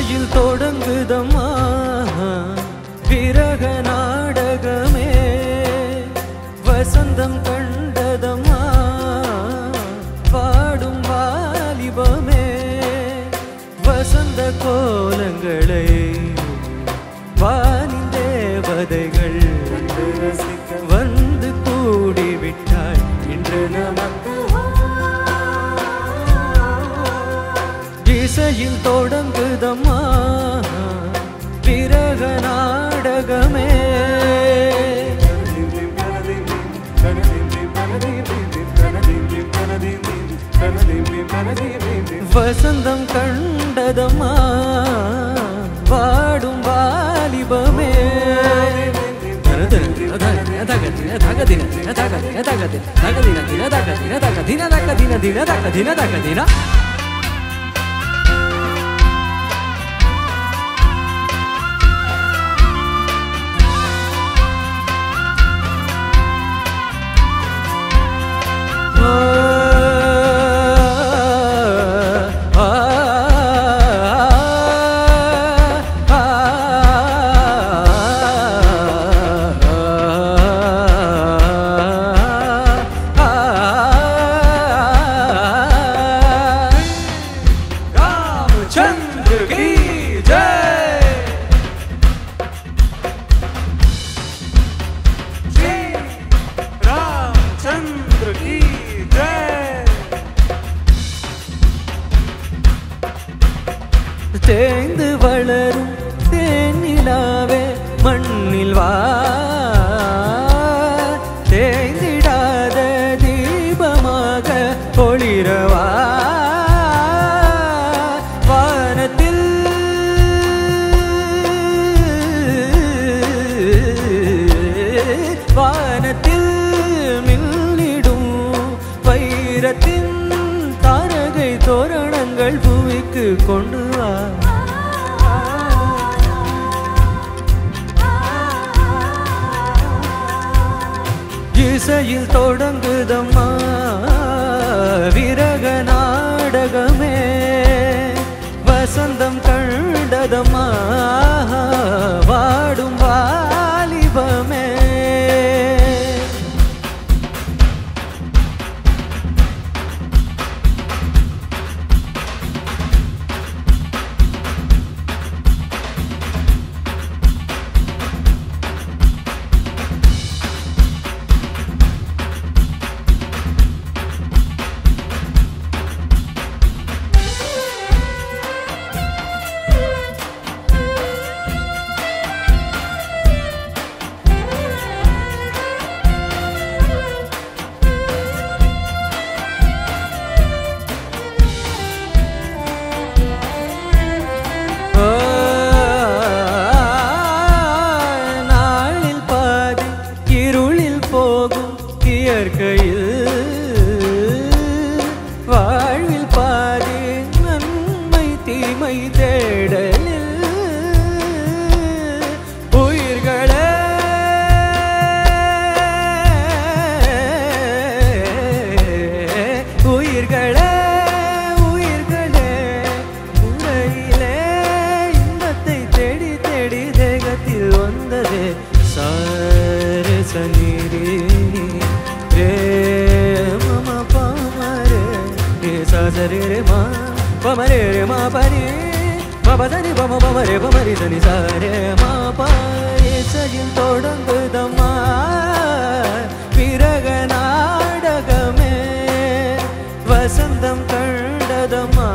இசையில் தொடங்குதம்மா விரக நாடகமே வசந்தம் கண்டதம்மா பாடும் வாலிபமே வசந்த கோலங்களை வானின் தேவதைகள் வந்து கூடிவிட்டாள் இன்று நமக்கு இசையில் தொடங்குதம்மா விரக நாடகமே வசந்தம் கண்டதம்மா வாடும் வாலிபமே தின रामचंद्र की जय रामचंद्र की जय தேய்ந்து வளரும் தேனிலாவே மண்ணில் வா தேய்ந்திடாத தீபமாக ஒளிரவா வானத்தில் வானத்தில் மின்னிடும் வைரத்தின் தாரகை தோரணங்கள் பூமிக்கு கொண்டு வா இசையில் தொடங்குதம்மா விரக நாடகமே வசந்தம் கண்டதம்மா வாடும் வாலிபமே நாளில் பாதி இருளில் போகும் இயற்கையில் வாழ்வில் பாதி நன்மை தீமை தேடலில் உயிர்களே உயிர்களே உயிர்களே உலகிலே இன்பத்தை தேடி தேடி தேகத்தில் வந்தது சார சனீரி ரே மம பாமரே ரே சாசரே ரே மா பமரே ரே மா பரி பபதனி பம பமரே பமரி தனி சாரே மா பாயசையில் தொடங்குதம்மா பிறக நாடகமே வசந்தம் கண்டதம்மா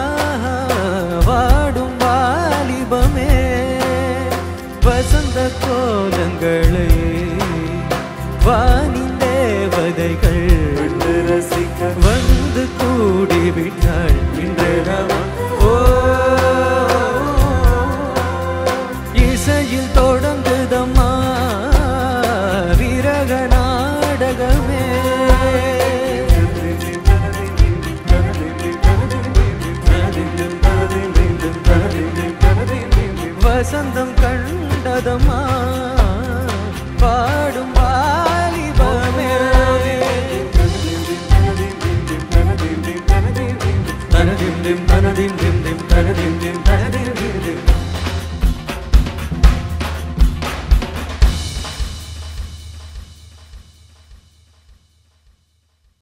வாடும் வாலிபமே வசந்த கோலங்களை வானின் தேவதைகள் வந்து கூடிவிட்டாள் இன்று நாம் ஓ இசையில் தொடங்குதம்மா விரக நாடகமே வசந்தம் கண்டதம்மா